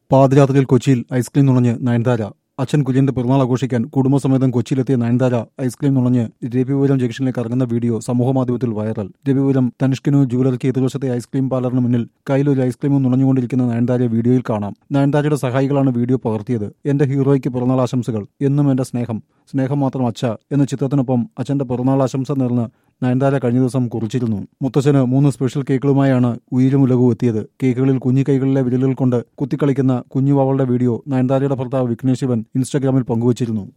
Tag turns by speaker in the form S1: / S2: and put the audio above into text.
S1: പാതിരാത്രിയിൽ കൊച്ചിയിൽ ഐസ്ക്രീം നുണഞ്ഞ് നയൻതാര അച്ഛൻ കുര്യന്റെ പിറന്നാൾ ആഘോഷിക്കാൻ കുടുംബസമേതം കൊച്ചിയിലെത്തിയ നയൻതാര ഐസ്ക്രീം നുണഞ്ഞ് രവിപുരം ജംഗ്ഷനിലേക്ക് ഇറങ്ങുന്ന വീഡിയോ സമൂഹമാധ്യമത്തിൽ വൈറൽ രവിപുരം തനിഷ്കിനു ജുവലറിക്ക് എതിർവശത്തെ ഐസ്ക്രീം പാർലറിന് മുന്നിൽ കയ്യിലൊരു ഐസ്ക്രീമും നുണഞ്ഞുകൊണ്ടിരിക്കുന്ന നയൻതാരയെ വീഡിയോയിൽ കാണാം നയൻതാരയുടെ സഹായികളാണ് വീഡിയോ പകർത്തിയത് എന്റെ ഹീറോയ്ക്ക് പിറന്നാൾ ആശംസകൾ എന്നും എന്റെ സ്നേഹം സ്നേഹം മാത്രം അച്ഛ എന്ന ചിത്രത്തിനൊപ്പം അച്ഛന്റെ പിറന്നാൾ ആശംസ നേർന്ന് നയൻതാര കഴിഞ്ഞ ദിവസം കുറിച്ചിരുന്നു മുത്തച്ഛന് മൂന്ന് സ്പെഷ്യൽ കേക്കുകളുമായാണ് ഉയിരും ഉലകവും എത്തിയത് കേക്കുകളിൽ കുഞ്ഞു കൈകളിലെ വിരലുകൾ കൊണ്ട് കുത്തിക്കളിക്കുന്ന കുഞ്ഞുവാവളുടെ വീഡിയോ നയൻതാരയുടെ ഭർത്താവ് വിഘ്നേഷ് ശിവൻ ഇൻസ്റ്റാഗ്രാമിൽ പങ്കുവച്ചിരുന്നു